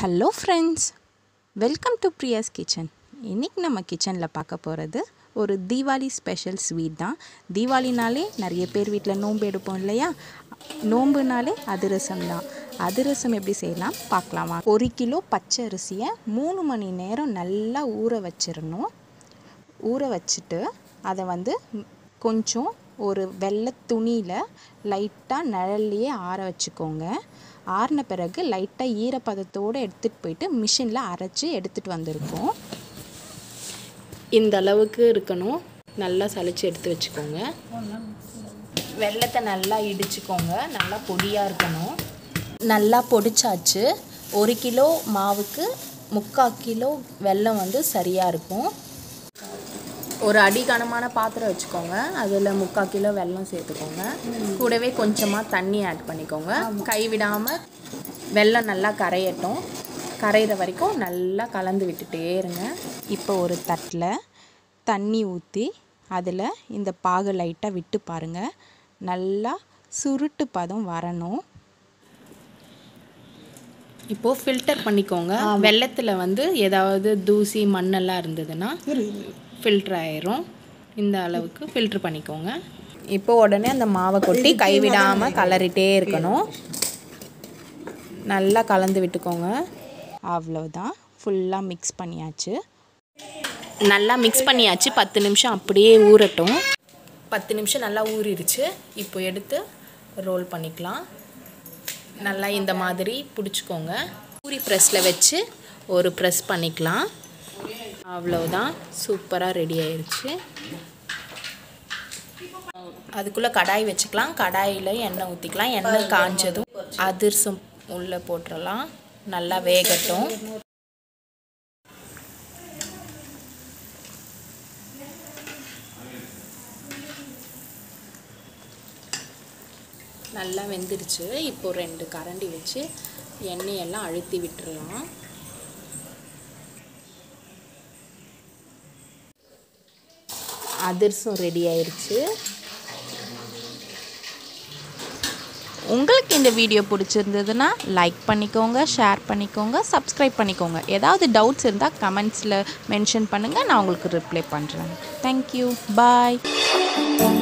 hello friends welcome to Priya's kitchen இன்றைக்கி நம்ம கிச்சனில் பார்க்க போகிறது ஒரு தீபாவளி ஸ்பெஷல் ஸ்வீட் தான் தீபாவளினாலே நிறைய பேர் வீட்டில் நோன்பு எடுப்போம் இல்லையா நோன்புனாலே அதிரசம் தான் அதிரசம் எப்படி செய்யலாம் பார்க்கலாமா ஒரு கிலோ பச்சை அரிசியை மூணு மணி நேரம் நல்லா ஊற வச்சிடணும் ஊற வச்சுட்டு அதை வந்து ம், கொஞ்சம் ஒரு வெள்ளை துணியில் லைட்டாக நிழல்லையே ஆற வச்சுக்கோங்க ஆறின பிறகு லைட்டாக ஈரப்பதத்தோடு எடுத்துகிட்டு போயிட்டு மிஷினில் அரைச்சி எடுத்துகிட்டு வந்திருக்கோம் இந்த அளவுக்கு இருக்கணும் நல்லா சலிச்சு எடுத்து வச்சுக்கோங்க வெள்ளத்தை நல்லா இடிச்சுக்கோங்க நல்லா பொடியாக இருக்கணும் நல்லா பொடிச்சாச்சு ஒரு கிலோ மாவுக்கு முக்கால் கிலோ வெல்லம் வந்து சரியாக இருக்கும் ஒரு அடிகனமான பாத்திரம் வச்சுக்கோங்க அதில் முக்கால் கிலோ வெல்லம் சேர்த்துக்கோங்க கூடவே கொஞ்சமாக தண்ணி ஆட் பண்ணிக்கோங்க கைவிடாமல் வெல்லம் நல்லா கரையட்டும் கரையிற வரைக்கும் நல்லா கலந்து விட்டுட்டே இருங்க இப்போ ஒரு தட்டில் தண்ணி ஊற்றி அதில் இந்த பாகு லைட்டாக விட்டு பாருங்கள் நல்லா சுருட்டு பதம் வரணும் இப்போது ஃபில்டர் பண்ணிக்கோங்க வெள்ளத்தில் வந்து ஏதாவது தூசி மண்ணெல்லாம் இருந்ததுன்னா ஃபில்டர் ஆயிரும் இந்த அளவுக்கு ஃபில்டர் பண்ணிக்கோங்க இப்போ உடனே அந்த மாவை கொட்டி கைவிடாமல் கலரிட்டே இருக்கணும் நல்லா கலந்து விட்டுக்கோங்க அவ்வளோதான் ஃபுல்லாக மிக்ஸ் பண்ணியாச்சு நல்லா மிக்ஸ் பண்ணியாச்சு பத்து நிமிஷம் அப்படியே ஊறட்டும் பத்து நிமிஷம் நல்லா ஊறிடுச்சு இப்போ எடுத்து ரோல் பண்ணிக்கலாம் நல்லா இந்த மாதிரி பிடிச்சிக்கோங்க பூரி ப்ரெஸ்ஸில் வச்சு ஒரு ப்ரெஸ் பண்ணிக்கலாம் அவ்வளோதான் சூப்பராக ரெடி ஆயிருச்சு அதுக்குள்ளே கடாய் வச்சுக்கலாம் கடாயில் எண்ணெய் ஊற்றிக்கலாம் எண்ணெய் காஞ்சதும் அதிர்சம் உள்ளே போட்டுடலாம் நல்லா வேகட்டும் நல்லா வெந்துடுச்சு இப்போ ரெண்டு கரண்டி வச்சு எண்ணெயெல்லாம் அழுத்தி விட்டுறலாம் அதிர்சம் ரெடி ஆயிருச்சு உங்களுக்கு இந்த வீடியோ பிடிச்சிருந்ததுன்னா லைக் பண்ணிக்கோங்க ஷேர் பண்ணிக்கோங்க சப்ஸ்கிரைப் பண்ணிக்கோங்க ஏதாவது டவுட்ஸ் இருந்தால் கமெண்ட்ஸில் மென்ஷன் பண்ணுங்கள் நான் உங்களுக்கு ரிப்ளை பண்ணுறேன் தேங்க்யூ பாய்